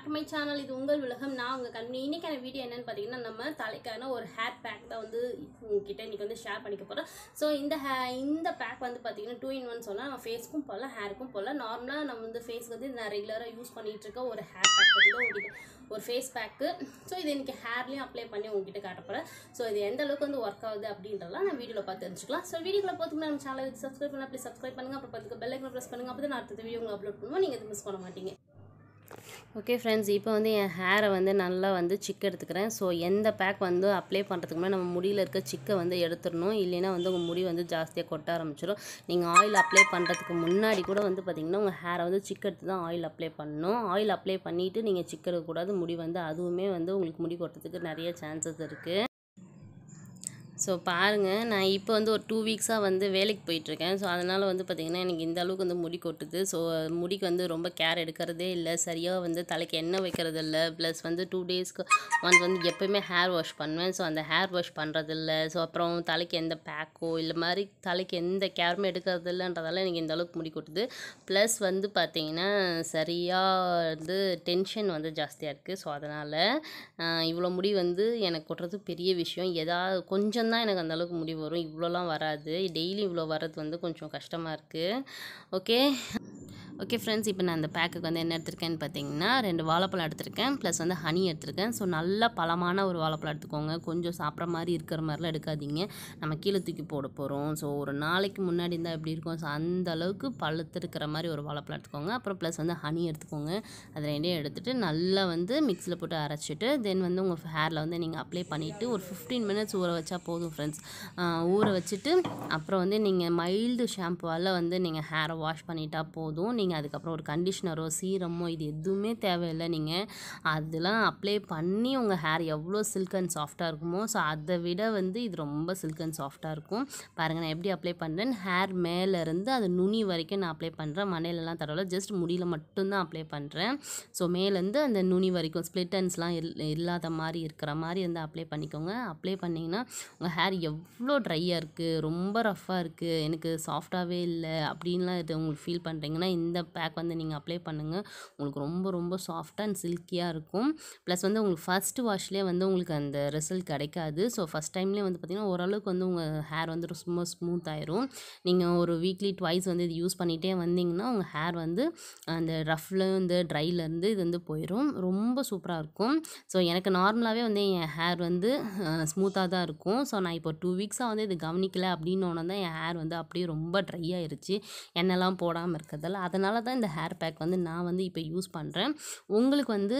to my channel இது உங்கள் உலகம் நான் உங்கள் கண்மணி இன்னைக்கான வீடியோ என்னன்னு பார்த்தீங்கன்னா நம்ம தலைக்கான ஒரு ஹேர் பேக் தான் வந்து உங்ககிட்ட இன்னைக்கு வந்து ஷேர் பண்ணிக்க போகிறோம் ஸோ இந்த ஹே இந்த பேக் வந்து பார்த்தீங்கன்னா டூ இன் ஒன் சொன்னால் நம்ம ஃபேஸ்க்கும் போடலாம் ஹேருக்கும் போடலாம் நார்மலாக நம்ம வந்து ஃபேஸ்க்கு வந்து நான் ரெகுலராக யூஸ் பண்ணிட்டு இருக்க ஒரு ஹேர் பேக் பற்றி தான் உங்ககிட்ட ஒரு ஃபேஸ் பேக்கு ஸோ இது இன்னைக்கு ஹேர்லேயும் அப்ளை பண்ணி உங்ககிட்ட காட்ட போகிறேன் ஸோ இது எந்த அளவுக்கு வந்து ஒர்க் ஆகுது அப்படின்றதெல்லாம் நான் வீடியோவில் பார்த்து தெரிஞ்சுக்கலாம் ஸோ வீடியோவில் பார்த்துக்கு நம்ம சேனலுக்கு சப்ஸ்கிரைப் பண்ணலாம் ப்ளீஸ் சப்ஸ்கிரைப் பண்ணுங்கள் அப்புறம் பார்த்துக்க பெல் ஐக்கனை ப்ரெஸ் பண்ணுங்கள் அப்போ தான் நான் அடுத்த வீடியோ உங்களுக்கு அப்லோட் பண்ணுவோம் நீங்கள் இது மிஸ் பண்ண மாட்டீங்க ஓகே ஃப்ரெண்ட்ஸ் இப்போ வந்து என் ஹேரை வந்து நல்லா வந்து சிக்கு எடுத்துக்கிறேன் ஸோ எந்த பேக் வந்து அப்ளை பண்ணுறதுக்கு முன்னாடி நம்ம முடியில் இருக்க சிக்கை வந்து எடுத்துடணும் இல்லைன்னா வந்து உங்கள் முடி வந்து ஜாஸ்தியாக கொட்ட ஆரம்பிச்சிடும் நீங்கள் ஆயில் அப்ளை பண்ணுறதுக்கு முன்னாடி கூட வந்து பார்த்திங்கன்னா உங்கள் ஹேரை வந்து சிக்கு எடுத்து தான் ஆயில் அப்ளை பண்ணணும் ஆயில் அப்ளை பண்ணிவிட்டு நீங்கள் சிக்கு எடுக்கக்கூடாது முடி வந்து அதுவுமே வந்து உங்களுக்கு முடி கொட்டுறதுக்கு நிறைய சான்சஸ் இருக்குது ஸோ பாருங்கள் நான் இப்போ வந்து ஒரு டூ வீக்ஸாக வந்து வேலைக்கு போயிட்டுருக்கேன் ஸோ அதனால் வந்து பார்த்திங்கன்னா எனக்கு இந்த அளவுக்கு வந்து முடி கொட்டுது ஸோ முடிக்கு வந்து ரொம்ப கேர் எடுக்கிறதே இல்லை சரியாக வந்து தலைக்கு எண்ணெய் வைக்கிறது இல்லை ப்ளஸ் வந்து டூ டேஸ்க்கு ஒன்ஸ் வந்து எப்போயுமே ஹேர் வாஷ் பண்ணுவேன் ஸோ அந்த ஹேர் வாஷ் பண்ணுறதில்ல ஸோ அப்புறம் தலைக்கு எந்த பேக்கோ இல்லை மாதிரி தலைக்கு எந்த கேருமே எடுக்கிறது இல்லைன்றதால எனக்கு இந்த அளவுக்கு முடி கொட்டுது ப்ளஸ் வந்து பார்த்திங்கன்னா சரியாக வந்து டென்ஷன் வந்து ஜாஸ்தியாக இருக்குது ஸோ அதனால் இவ்வளோ முடி வந்து எனக்கு கொட்டுறது பெரிய விஷயம் எதாவது கொஞ்சம் தான் எனக்கு அந்த அளவுக்கு முடி வரும் இவ்வளோலாம் வராது டெய்லி இவ்வளோ வர்றது வந்து கொஞ்சம் கஷ்டமாக இருக்குது ஓகே ஓகே ஃப்ரெண்ட்ஸ் இப்போ நான் அந்த பேக்குக்கு வந்து என்ன எடுத்திருக்கேன்னு பார்த்தீங்கன்னா ரெண்டு வாழைப்பழம் எடுத்திருக்கேன் ப்ளஸ் வந்து ஹனி எடுத்திருக்கேன் ஸோ நல்ல பழமான ஒரு வாழைப்பழம் எடுத்துக்கோங்க கொஞ்சம் சாப்பிட்ற மாதிரி இருக்கிற மாதிரிலாம் எடுக்காதீங்க நம்ம கீழே தூக்கி போட போகிறோம் ஸோ ஒரு நாளைக்கு முன்னாடி இருந்தால் எப்படி இருக்கும் ஸோ அந்த அளவுக்கு பழுத்து இருக்கிற மாதிரி ஒரு வாழைப்பழம் எடுத்துக்கோங்க அப்புறம் ப்ளஸ் வந்து ஹனி எடுத்துக்கோங்க அது ரெண்டையும் எடுத்துகிட்டு நல்லா வந்து மிக்ஸியில் போட்டு அரைச்சிட்டு தென் வந்து உங்கள் ஹேரில் வந்து நீங்கள் அப்ளை பண்ணிவிட்டு ஒரு ஃபிஃப்டீன் மினிட்ஸ் ஊற வச்சா போதும் ஃப்ரெண்ட்ஸ் ஊற வச்சுட்டு அப்புறம் வந்து நீங்கள் மைல்டு ஷாம்புவால் வந்து நீங்கள் ஹேரை வாஷ் பண்ணிட்டா போதும் நீங்கள் அதுக்கப்புறம் ஒரு கண்டிஷ்னரோ சீரமோ இது எதுவுமே தேவையில்லை நீங்கள் அதெல்லாம் அப்ளை பண்ணி உங்கள் ஹேர் எவ்வளோ சில்க் அண்ட் சாஃப்டாக இருக்குமோ ஸோ அதை விட வந்து இது ரொம்ப சில்க் அண்ட் சாஃப்டாக இருக்கும் பாருங்கள் நான் எப்படி அப்ளை பண்ணுறேன் ஹேர் மேலேருந்து அது நுனி வரைக்கும் நான் அப்ளை பண்ணுறேன் மண்டையிலலாம் தடவை ஜஸ்ட் முடியில் மட்டும்தான் அப்ளை பண்ணுறேன் ஸோ மேலேருந்து அந்த நுனி வரைக்கும் ஸ்ப்ளிட்டன்ஸ்லாம் இல் இல்லாத மாதிரி இருக்கிற மாதிரி வந்து அப்ளை பண்ணிக்கோங்க அப்ளை பண்ணிங்கன்னா உங்கள் ஹேர் எவ்வளோ ட்ரையாக இருக்குது ரொம்ப ரஃப்பாக இருக்குது எனக்கு சாஃப்டாகவே இல்லை அப்படின்லாம் இது உங்களுக்கு ஃபீல் பண்ணுறீங்கன்னா இந்த பேக் வந்து நீங்கள் அப்ளை பண்ணுங்கள் உங்களுக்கு ரொம்ப ரொம்ப சாஃப்டாக அண்ட் சில்கியாக இருக்கும் ப்ளஸ் வந்து உங்களுக்கு ஃபஸ்ட்டு வாஷ்லேயே வந்து உங்களுக்கு அந்த ரிசல்ட் கிடைக்காது ஸோ ஃபஸ்ட் டைம்லேயே வந்து பார்த்திங்கன்னா ஓரளவுக்கு வந்து உங்கள் ஹேர் வந்து ரொம்ப ஸ்மூத் ஆயிரும் நீங்கள் ஒரு வீக்லி ட்வைஸ் வந்து இது யூஸ் பண்ணிகிட்டே வந்தீங்கன்னா உங்கள் ஹேர் வந்து அந்த ரஃப்ல இந்த ட்ரைலேருந்து இது வந்து போயிடும் ரொம்ப சூப்பராக இருக்கும் ஸோ எனக்கு நார்மலாகவே வந்து என் ஹேர் வந்து ஸ்மூத்தாக தான் இருக்கும் ஸோ நான் இப்போ டூ வீக்ஸாக வந்து இது கவனிக்கல அப்படின்னு தான் என் ஹேர் வந்து அப்படியே ரொம்ப ட்ரை ஆயிருச்சு எண்ணெய்லாம் போடாமல் இருக்கிறதால அதனால தான் இந்த ஹேர் பேக் வந்து நான் வந்து இப்போ யூஸ் பண்ணுறேன் உங்களுக்கு வந்து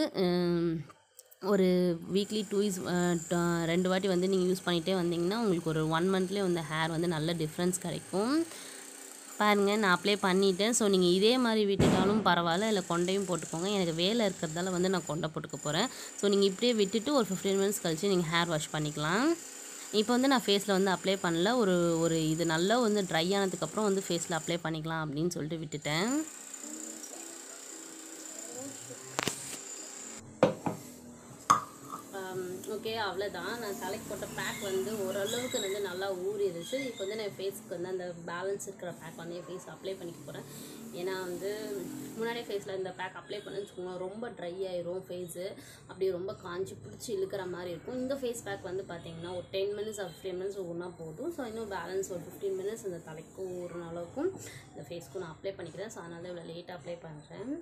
ஒரு வீக்லி டூஸ் ரெண்டு வாட்டி வந்து நீங்கள் யூஸ் பண்ணிகிட்டே வந்தீங்கன்னா உங்களுக்கு ஒரு ஒன் மந்த்லேயே வந்து ஹேர் வந்து நல்ல டிஃப்ரென்ஸ் கிடைக்கும் பாருங்கள் நான் அப்ளை பண்ணிட்டேன் ஸோ நீங்கள் இதே மாதிரி விட்டுட்டாலும் பரவாயில்ல இல்லை கொண்டையும் போட்டுக்கோங்க எனக்கு வேலை இருக்கிறதால வந்து நான் கொண்டை போட்டுக்க போகிறேன் ஸோ நீங்கள் இப்படியே விட்டுட்டு ஒரு ஃபிஃப்டீன் மினிட்ஸ் கழிச்சு நீங்கள் ஹேர் வாஷ் பண்ணிக்கலாம் இப்போ வந்து நான் ஃபேஸில் வந்து அப்ளை பண்ணல ஒரு ஒரு இது நல்லா வந்து ட்ரை ஆனதுக்கப்புறம் வந்து ஃபேஸில் அப்ளை பண்ணிக்கலாம் அப்படின்னு சொல்லிட்டு விட்டுட்டேன் ஓகே அவ்வளோதான் நான் தலைக்கு போட்ட பேக் வந்து ஓரளவுக்கு வந்து நல்லா ஊறிடுச்சு இப்போ வந்து நான் ஃபேஸ்க்கு வந்து அந்த பேலன்ஸ் இருக்கிற பேக் வந்து என் ஃபேஸ் அப்ளை பண்ணிக்க போகிறேன் ஏன்னா வந்து முன்னாடியே ஃபேஸில் இந்த பேக் அப்ளை பண்ணு வச்சுக்கோங்க ரொம்ப ட்ரை ஆயிரும் ஃபேஸு அப்படியே ரொம்ப காஞ்சி பிடிச்சி இழுக்கிற மாதிரி இருக்கும் இந்த ஃபேஸ் பேக் வந்து பார்த்தீங்கன்னா ஒரு ten minutes or fifteen minutes ஊறினா போதும் ஸோ இன்னும் பேலன்ஸ் ஒரு ஃபிஃப்டீன் மினிட்ஸ் இந்த தலைக்கு ஊறின அளவுக்கும் இந்த ஃபேஸ்க்கும் நான் அப்ளை பண்ணிக்கிறேன் ஸோ அதனால இவ்வளோ லேட்டாக அப்ளை பண்ணுறேன்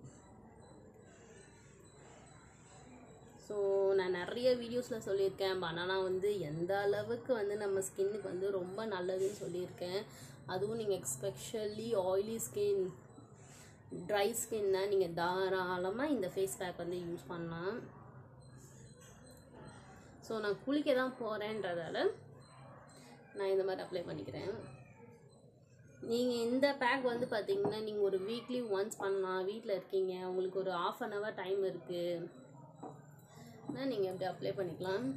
ஸோ நான் நிறைய வீடியோஸில் சொல்லியிருக்கேன் பனானா வந்து எந்த அளவுக்கு வந்து நம்ம ஸ்கின்னுக்கு வந்து ரொம்ப நல்லதுன்னு சொல்லியிருக்கேன் அதுவும் நீங்கள் எக்ஸ்பெஷலி ஆயிலி ஸ்கின் ட்ரை ஸ்கின்னா நீங்கள் தாராளமாக இந்த ஃபேஸ் பேக் வந்து யூஸ் பண்ணலாம் ஸோ நான் குளிக்க தான் போகிறேன்றதால நான் இந்த மாதிரி அப்ளை பண்ணிக்கிறேன் நீங்கள் இந்த பேக் வந்து பார்த்தீங்கன்னா நீங்கள் ஒரு வீக்லி ஒன்ஸ் பண்ணலாம் வீட்டில் இருக்கீங்க உங்களுக்கு ஒரு ஆஃப் அன் ஹவர் டைம் இருக்குது நீங்கள் எப்படி அப்ளை பண்ணிக்கலாம்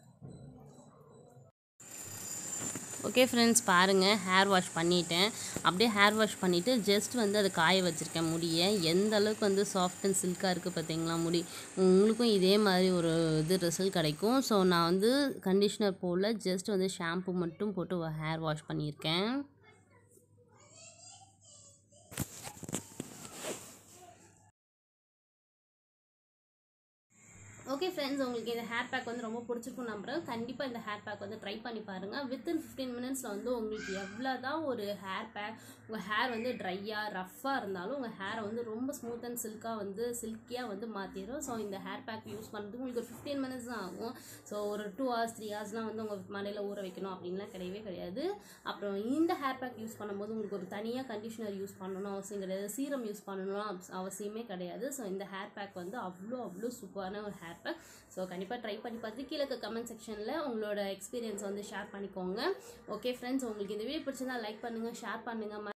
ஓகே ஃப்ரெண்ட்ஸ் பாருங்கள் ஹேர் வாஷ் பண்ணிட்டேன் அப்படியே ஹேர் வாஷ் பண்ணிவிட்டு ஜஸ்ட் வந்து அதை காய வச்சுருக்கேன் முடியை எந்த அளவுக்கு வந்து சாஃப்ட் அண்ட் சில்காக இருக்குது பார்த்தீங்களா முடி உங்களுக்கும் இதே மாதிரி ஒரு இது ரிசல்ட் கிடைக்கும் ஸோ நான் வந்து கண்டிஷ்னர் போல் ஜஸ்ட் வந்து ஷாம்பு மட்டும் போட்டு ஹேர் வாஷ் பண்ணியிருக்கேன் ஓகே ஃப்ரெண்ட்ஸ் உங்களுக்கு இந்த ஹேர் பேக் வந்து ரொம்ப பிடிச்சிருக்கும் நம்புறேன் கண்டிப்பாக இந்த ஹேர் பேக் வந்து ட்ரை பண்ணி பாருங்கள் வித்தின் ஃபிஃப்டீன் மினிட்ஸில் வந்து உங்களுக்கு எவ்வளோ தான் ஒரு ஹேர் பேக் உங்கள் ஹேர் வந்து ட்ரையாக ரஃப்பாக இருந்தாலும் உங்கள் ஹேரை வந்து ரொம்ப ஸ்மூத் அண்ட் சில்காக வந்து சில்கியாக வந்து மாற்றிடும் ஸோ இந்த ஹேர் பேக் யூஸ் பண்ணுறதுக்கு உங்களுக்கு ஒரு ஃபிஃப்டீன் மினிட்ஸ் தான் ஆகும் ஸோ ஒரு டூ ஹவர்ஸ் த்ரீ ஹவர்ஸ்லாம் வந்து உங்கள் மலையில் ஊற வைக்கணும் அப்படின்லாம் கிடையவே கிடையாது அப்புறம் இந்த ஹேர் பேக் யூஸ் பண்ணும்போது உங்களுக்கு ஒரு தனியாக கண்டிஷனர் யூஸ் பண்ணணும் அவசியம் கிடையாது சீரம் யூஸ் பண்ணணும் அவஸ்- அவசியமே கிடையாது ஸோ இந்த ஹேர் பேக் வந்து அவ்வளோ அவ்வளோ சூப்பரான ஒரு ஹேர் பேக் ஸோ கண்டிப்பாக ட்ரை பண்ணி பார்த்து கீழே கமெண்ட் செக்ஷனில் உங்களோட எக்ஸ்பீரியன்ஸ் வந்து ஷேர் பண்ணிக்கோங்க ஓகே ஃப்ரெண்ட்ஸ் உங்களுக்கு இந்த வீடியோ பிடிச்சிருந்தா லைக் பண்ணுங்கள் ஷேர் பண்ணுங்கள்